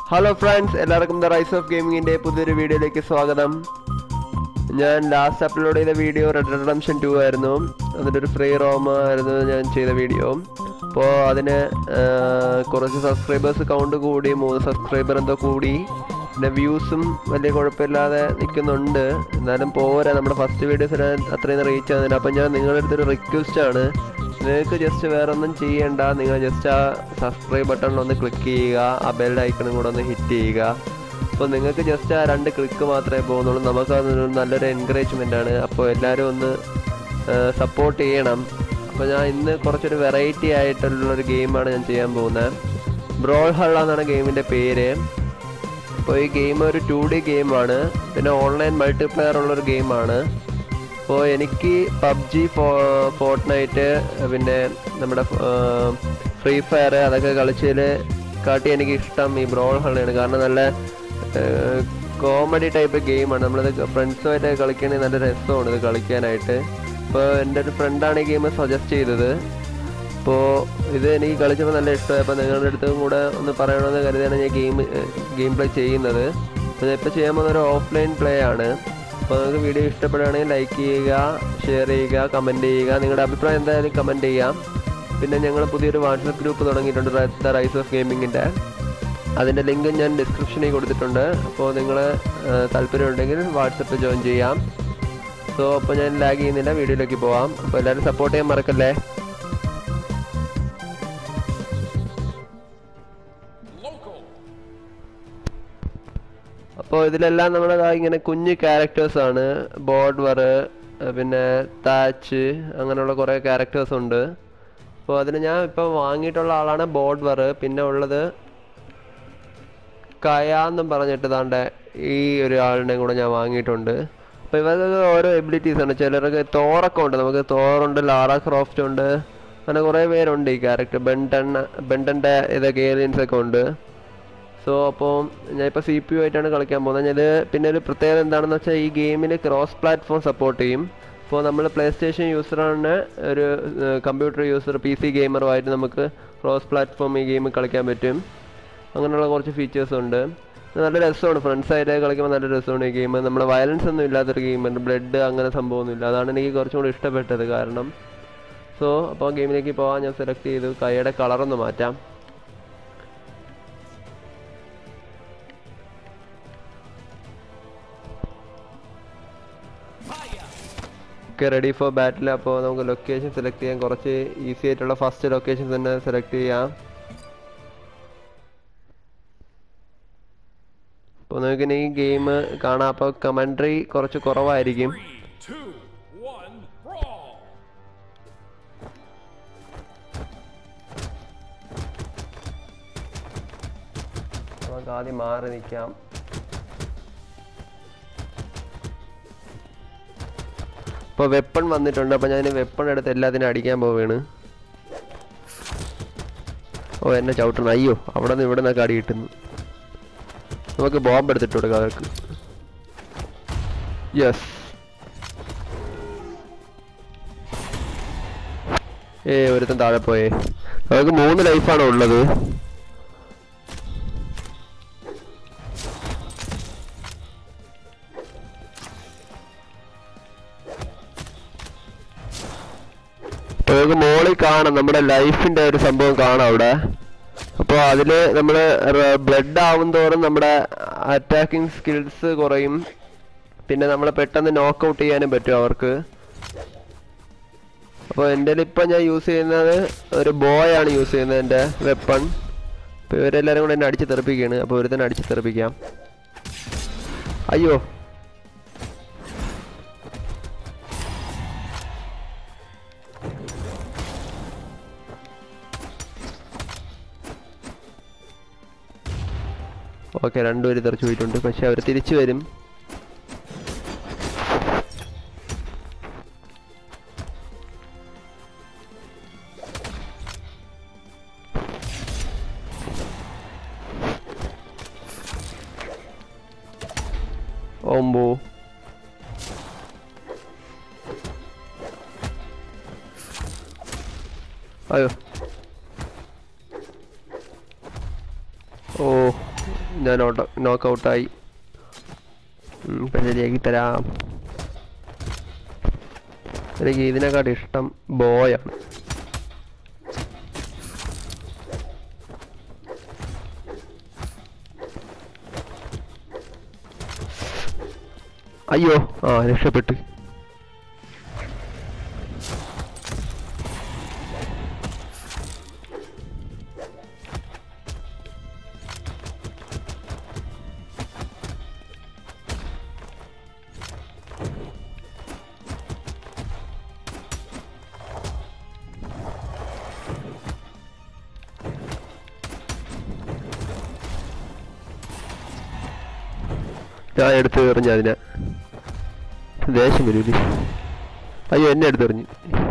Hello friends എല്ലാവർക്കും the rise of ഗെയിമിങ്ങിന്റെ പുതിയൊരു വീഡിയോയിലേക്ക് സ്വാഗതം ഞാൻ ലാസ്റ്റ് അപ്ലോഡ് ചെയ്ത വീഡിയോ റെഡ് റിഡംഷൻ ടു ആയിരുന്നു അതിൻ്റെ ഒരു ഫ്രീ റോം ആയിരുന്നു ഞാൻ ചെയ്ത വീഡിയോ അപ്പോൾ അതിന് ആ, കുറച്ച് സബ്സ്ക്രൈബേഴ്സ് കൗണ്ട് കൂടി മൂന്ന് സബ്സ്ക്രൈബർ എന്തോ കൂടി പിന്നെ വ്യൂസും വലിയ കുഴപ്പമില്ലാതെ നിൽക്കുന്നുണ്ട് എന്നാലും പോരാ നമ്മുടെ ഫസ്റ്റ് വീഡിയോസിന് അത്രയും റീച്ച് ആകുന്നില്ല അപ്പം ഞാൻ നിങ്ങളുടെ അടുത്തൊരു റിക്വസ്റ്റ് ആണ് നിങ്ങൾക്ക് ജസ്റ്റ് വേറെ ഒന്നും ചെയ്യണ്ട നിങ്ങൾ ജസ്റ്റ് ആ സബ്സ്ക്രൈബ് ബട്ടണിൽ ഒന്ന് ക്ലിക്ക് ചെയ്യുക ആ ബെൽ ഐക്കണും കൂടെ ഒന്ന് ഹിറ്റ് ചെയ്യുക അപ്പോൾ നിങ്ങൾക്ക് ജസ്റ്റ് ആ രണ്ട് ക്ലിക്ക് മാത്രമേ പോകുന്നുള്ളൂ നമുക്ക് അതൊരു നല്ലൊരു എൻകറേജ്മെൻ്റ് ആണ് അപ്പോൾ എല്ലാവരും ഒന്ന് സപ്പോർട്ട് ചെയ്യണം അപ്പോൾ ഞാൻ ഇന്ന് കുറച്ചൊരു വെറൈറ്റി ആയിട്ടുള്ളൊരു ഗെയിമാണ് ഞാൻ ചെയ്യാൻ പോകുന്നത് ബ്രോൾ ഹള്ള എന്നാണ് ഗെയിമിൻ്റെ പേര് അപ്പോൾ ഈ ഗെയിം ഒരു ടു ഡി ഗെയിമാണ് പിന്നെ ഓൺലൈൻ മൾട്ടിപ്ലെയർ ഉള്ളൊരു ഗെയിമാണ് അപ്പോൾ എനിക്ക് പബ്ജി ഫോ ഫോർട്ട്നൈറ്റ് പിന്നെ നമ്മുടെ ഫ്രീ ഫയർ അതൊക്കെ കളിച്ചതിൽ കാട്ടി എനിക്ക് ഇഷ്ടം ഈ ബ്രോൾ ഹള്ളയാണ് കാരണം നല്ല കോമഡി ടൈപ്പ് ഗെയിമാണ് നമ്മളിത് ഫ്രണ്ട്സുമായിട്ട് കളിക്കുകയാണെങ്കിൽ നല്ല രസമാണ് ഇത് കളിക്കാനായിട്ട് അപ്പോൾ എൻ്റെ ഒരു ഫ്രണ്ടാണ് ഈ ഗെയിം സജസ്റ്റ് ചെയ്തത് അപ്പോൾ ഇത് എനിക്ക് കളിച്ചപ്പോൾ നല്ല ഇഷ്ടമായി അപ്പോൾ നിങ്ങളുടെ അടുത്തും കൂടെ ഒന്ന് പറയണമെന്ന് കരുതിയാണ് ഞാൻ ഗെയിം ഗെയിം പ്ലേ ചെയ്യുന്നത് അപ്പോൾ ഞാൻ ഇപ്പോൾ ചെയ്യാൻ പോകുന്ന ഒരു ഓഫ്ലൈൻ പ്ലേ ആണ് അപ്പോൾ നിങ്ങൾക്ക് വീഡിയോ ഇഷ്ടപ്പെടുകയാണെങ്കിൽ ലൈക്ക് ചെയ്യുക ഷെയർ ചെയ്യുക കമൻറ്റ് ചെയ്യുക നിങ്ങളുടെ അഭിപ്രായം എന്തായാലും കമൻറ്റ് ചെയ്യാം പിന്നെ ഞങ്ങൾ പുതിയൊരു വാട്സപ്പ് ഗ്രൂപ്പ് തുടങ്ങിയിട്ടുണ്ട് ദ റൈസ് ഓഫ് ഗെയിമിങ്ങിൻ്റെ അതിൻ്റെ ലിങ്ക് ഞാൻ ഡിസ്ക്രിപ്ഷനിൽ കൊടുത്തിട്ടുണ്ട് അപ്പോൾ നിങ്ങൾ താല്പര്യമുണ്ടെങ്കിൽ വാട്സപ്പിൽ ജോയിൻ ചെയ്യാം സോ അപ്പോൾ ഞാൻ ലാഗ് ചെയ്യുന്നില്ല വീഡിയോയിലേക്ക് പോവാം അപ്പോൾ എല്ലാവരും സപ്പോർട്ട് ചെയ്യാൻ മറക്കല്ലേ അപ്പോൾ ഇതിലെല്ലാം നമ്മുടെ ദാ ഇങ്ങനെ കുഞ്ഞ് ക്യാരക്ടേഴ്സ് ആണ് ബോർഡ്വർ പിന്നെ താച്ച് അങ്ങനെയുള്ള കുറേ ക്യാരക്ടേഴ്സ് ഉണ്ട് അപ്പോൾ അതിന് ഞാൻ ഇപ്പോൾ വാങ്ങിയിട്ടുള്ള ആളാണ് ബോർഡ്വർ പിന്നെ ഉള്ളത് കയ എന്നും പറഞ്ഞിട്ട് താണ്ടെ ഈ ഒരു ആളിനെയും കൂടെ ഞാൻ വാങ്ങിയിട്ടുണ്ട് അപ്പോൾ ഇവർക്ക് ഓരോ എബിലിറ്റീസ് ആണ് ചിലർക്ക് തോറൊക്കെ ഉണ്ട് നമുക്ക് തോറുണ്ട് ലാറ ക്രോഫ്റ്റ് ഉണ്ട് അങ്ങനെ കുറേ പേരുണ്ട് ഈ ക്യാരക്ടർ ബെൻടൺ ബെൻടൻ്റെ ഇതൊക്കെ ഏലിയൻസ് ഒക്കെ ഉണ്ട് സോ അപ്പോൾ ഞാൻ ഇപ്പോൾ സി പി യു ആയിട്ടാണ് കളിക്കാൻ പോകുന്നത് ഇത് പിന്നെ ഒരു പ്രത്യേകത എന്താണെന്ന് വെച്ചാൽ ഈ ഗെയിമിൽ ക്രോസ് പ്ലാറ്റ്ഫോം സപ്പോർട്ട് ചെയ്യും ഇപ്പോൾ നമ്മൾ പ്ലേ സ്റ്റേഷൻ യൂസറാണ് ഒരു കമ്പ്യൂട്ടർ യൂസർ പി സി ഗെയിമറുമായിട്ട് നമുക്ക് ക്രോസ് പ്ലാറ്റ്ഫോം ഈ ഗെയിം കളിക്കാൻ പറ്റും അങ്ങനെയുള്ള കുറച്ച് ഫീച്ചേഴ്സ് ഉണ്ട് ഇത് നല്ല രസമാണ് ഫ്രണ്ട്സായിട്ട് കളിക്കുമ്പോൾ നല്ല രസമാണ് ഈ ഗെയിം നമ്മുടെ വയലൻസ് ഒന്നും ഇല്ലാത്തൊരു ഗെയിമുണ്ട് ബ്ലഡ് അങ്ങനെ സംഭവമൊന്നുമില്ല അതാണ് എനിക്ക് കുറച്ചും കൂടി ഇഷ്ടപ്പെട്ടത് കാരണം സോ അപ്പോൾ ഗെയിമിലേക്ക് പോകാൻ ഞാൻ സെലക്ട് ചെയ്തു കൈയുടെ കളറൊന്ന് മാറ്റാം ഒക്കെ റെഡി ഫോർ ബാറ്റിൽ അപ്പോൾ നമുക്ക് ലൊക്കേഷൻ സെലക്ട് ചെയ്യാൻ കുറച്ച് ഈസി ആയിട്ടുള്ള ഫസ്റ്റ് ലൊക്കേഷൻ തന്നെ സെലക്ട് ചെയ്യാം അപ്പോൾ നമുക്ക് ഇനി ഈ ഗെയിം കാണാം അപ്പോൾ കമൻട്രി കുറച്ച് കുറവായിരിക്കും Three, two, one, brawl! നമുക്ക് ആദ്യം മാറി നിൽക്കാം ഇപ്പോൾ വെപ്പൺ വന്നിട്ടുണ്ട് അപ്പോൾ ഞാൻ വെപ്പൺ എടുത്ത് എല്ലാത്തിനും അടിക്കാൻ പോവുകയാണ് ഓ എന്നെ ചവിട്ടണം അയ്യോ അവിടെ നിന്ന് ഇവിടെ നിന്നൊക്കെ അടി കിട്ടുന്നു നമുക്ക് ബോംബ് എടുത്തിട്ട് കൊടുക്കാം അവർക്ക് യെസ് ഏ ഒരുത്തൻ താഴെ പോയേ നമുക്ക് മൂന്ന് ലൈഫാണ് ഉള്ളത് അപ്പോൾ നമുക്ക് മോളിൽ കാണാം നമ്മുടെ ലൈഫിന്റെ ഒരു സംഭവം കാണാം അവിടെ അപ്പോൾ അതിൽ നമ്മൾ ബ്ലഡ് ആവും തോറും നമ്മുടെ അറ്റാക്കിംഗ് സ്കിൽസ് കുറയും പിന്നെ നമ്മൾ പെട്ടെന്ന് നോക്ക് ഔട്ട് ചെയ്യാനും പറ്റും അവർക്ക് അപ്പോൾ എൻ്റെ ഇപ്പം ഞാൻ യൂസ് ചെയ്യുന്നത് ഒരു ബോയ് ആണ് യൂസ് ചെയ്യുന്നത് എൻ്റെ വെപ്പൺ അപ്പോൾ ഇവരെല്ലാവരും കൂടെ എന്നെ അടിച്ച് തെറിപ്പിക്കുകയാണ് അപ്പോൾ ഒരു തന്നെ അടിച്ച് തെറിപ്പിക്കാം അയ്യോ ഓക്കെ രണ്ടുപേര് തെറിച്ചു പോയിട്ടുണ്ട് പക്ഷെ അവർ തിരിച്ചു വരും ഓമ്പോ അയ്യോ ഓ ഞാൻ ഔട്ട് നോക്ക് ഔട്ടായി ഇപ്പം ശരിയാക്കി തരാം എനിക്ക് ഇതിനെക്കാട്ടി ഇഷ്ടം ബോയാണ് അയ്യോ ആ രക്ഷപ്പെട്ട് ഞാൻ എടുത്ത് എറിഞ്ഞു അതിനെ ദേഷ്യം വരൂലേ അയ്യോ എന്നെ എടുത്തെറിഞ്ഞു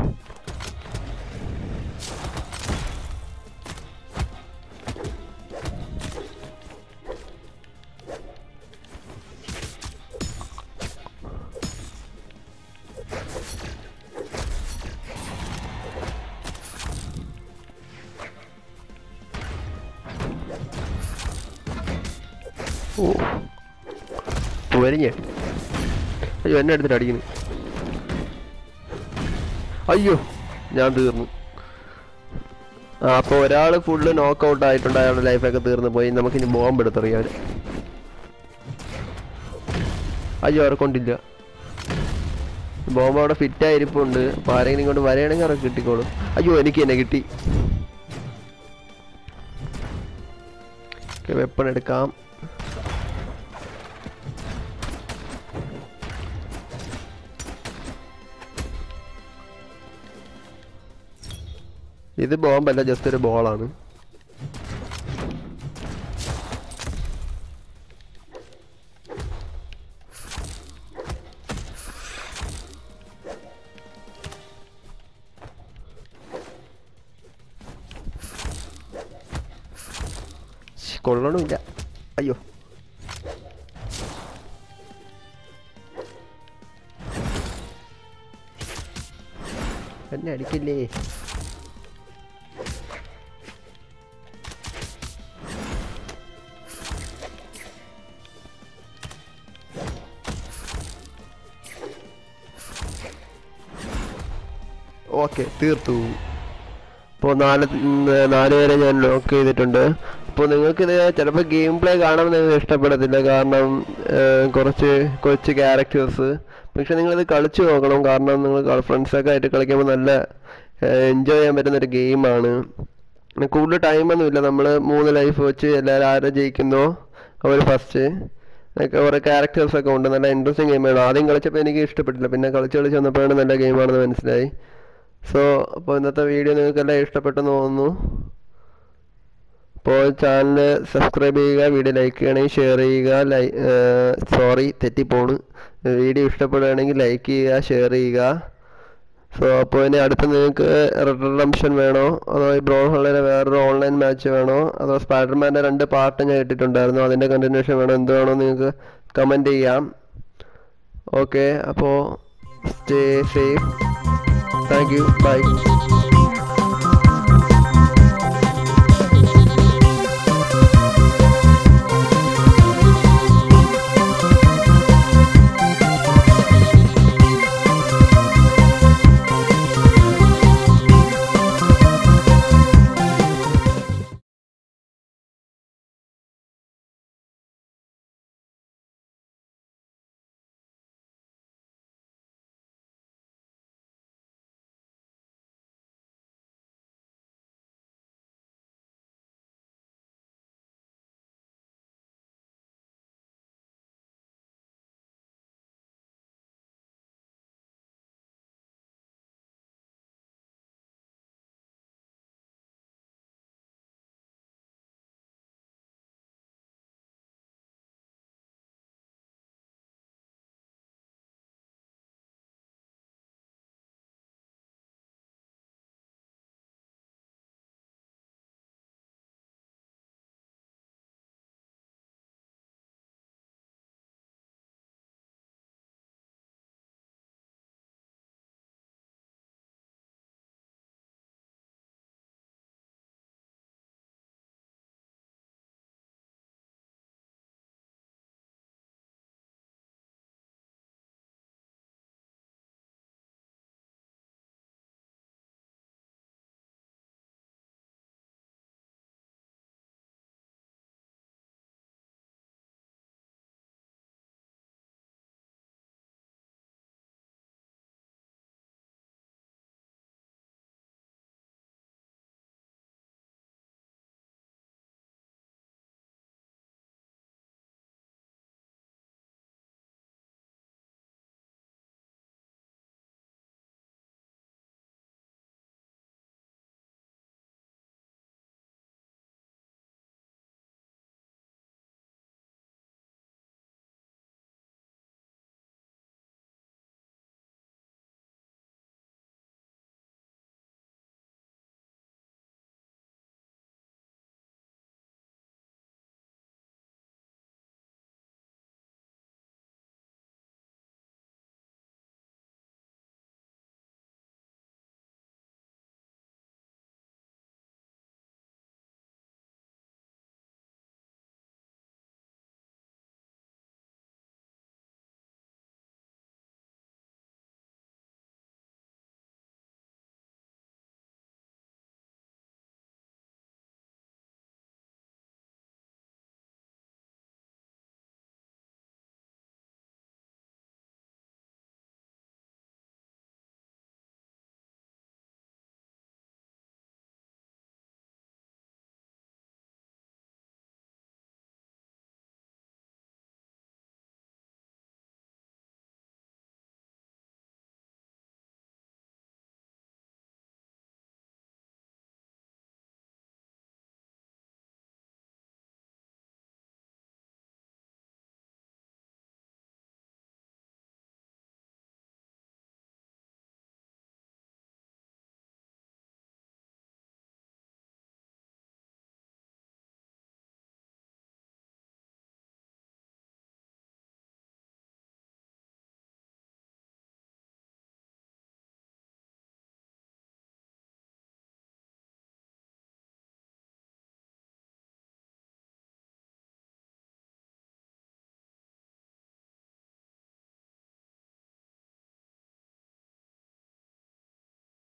ഓ വരിഞ്ഞേ അയ്യോ എന്നെ എടുത്തിട്ട് അടിക്കുന്നു അയ്യോ ഞാൻ തീർന്നു ആ അപ്പോൾ ഒരാൾ ഫുള്ള് നോക്ക് ഔട്ട് ആയിട്ടുണ്ട് അയാളുടെ ലൈഫൊക്കെ തീർന്നു പോയി നമുക്കിനി ബോംബ് എടുത്തെറിയാൻ അയ്യോ അവരെ കൊണ്ടില്ല ബോംബ് അവിടെ ഫിറ്റ് ആയിരിപ്പുണ്ട് അപ്പോൾ ആരെങ്കിലും ഇങ്ങോട്ട് വരികയാണെങ്കിൽ അവർക്ക് കിട്ടിക്കോളും അയ്യോ എനിക്ക് തന്നെ കിട്ടി വെപ്പൺ എടുക്കാം ഇത് ബോംബല്ല ജസ്റ്റ് ഒരു ബോളാണ് ശ്ശ്, കൊള്ളണമില്ല അയ്യോ എന്നെ അടിക്കില്ലേ ഓക്കെ തീർത്തു ഇപ്പോൾ നാല് ഉം, നാല് പേരെ ഞാൻ ലോക്ക് ചെയ്തിട്ടുണ്ട് അപ്പോൾ നിങ്ങൾക്കിത് ചിലപ്പോൾ ഗെയിം പ്ലേ കാണാൻ നിങ്ങൾക്ക് ഇഷ്ടപ്പെടത്തില്ല കാരണം ഏർ, കുറച്ച് കൊച്ചു ക്യാരക്ടേഴ്സ് പക്ഷെ നിങ്ങളിത് കളിച്ചു നോക്കണം കാരണം നിങ്ങൾ ഫ്രണ്ട്സൊക്കെ ആയിട്ട് കളിക്കുമ്പോൾ നല്ല എൻജോയ് ചെയ്യാൻ പറ്റുന്ന ഒരു ഗെയിമാണ് പിന്നെ കൂടുതൽ ടൈമൊന്നുമില്ല നമ്മൾ മൂന്ന് ലൈഫ് വെച്ച് എല്ലാവരും ആരെ ജയിക്കുന്നോ അവർ ഫസ്റ്റ് ഒക്കെ കുറേ ക്യാരക്ടേഴ്സ് ഒക്കെ ഉണ്ട് നല്ല ഇൻട്രസ്റ്റിംഗ് ഗെയിമാണ് ആദ്യം കളിച്ചപ്പോൾ എനിക്ക് ഇഷ്ടപ്പെട്ടില്ല പിന്നെ കളിച്ച് കളിച്ച് വന്നപ്പോഴാണ് നല്ല ഗെയിമാണെന്ന് മനസ്സിലായി സോ അപ്പോൾ ഇന്നത്തെ വീഡിയോ നിങ്ങൾക്ക് എല്ലാം ഇഷ്ടപ്പെട്ടെന്ന് തോന്നുന്നു അപ്പോൾ ചാനൽ സബ്സ്ക്രൈബ് ചെയ്യുക വീഡിയോ ലൈക്ക് ചെയ്യണമെങ്കിൽ ഷെയർ ചെയ്യുക ലൈ സോറി തെറ്റിപ്പോണ് വീഡിയോ ഇഷ്ടപ്പെടുകയാണെങ്കിൽ ലൈക്ക് ചെയ്യുക ഷെയർ ചെയ്യുക സോ അപ്പോൾ ഇനി അടുത്ത് നിങ്ങൾക്ക് റിഡംഷൻ വേണോ അതോ ഈ ബ്രോൺ ഹോളിലെ വേറൊരു ഓൺലൈൻ മാച്ച് വേണോ അതോ സ്പൈഡർമാൻ്റെ രണ്ട് പാർട്ട് ഞാൻ ഇട്ടിട്ടുണ്ടായിരുന്നു അതിൻ്റെ കണ്ടിന്യൂഷൻ വേണോ എന്ത് വേണോ നിങ്ങൾക്ക് കമൻറ്റ് ചെയ്യാം ഓക്കെ അപ്പോൾ stay safe thank you by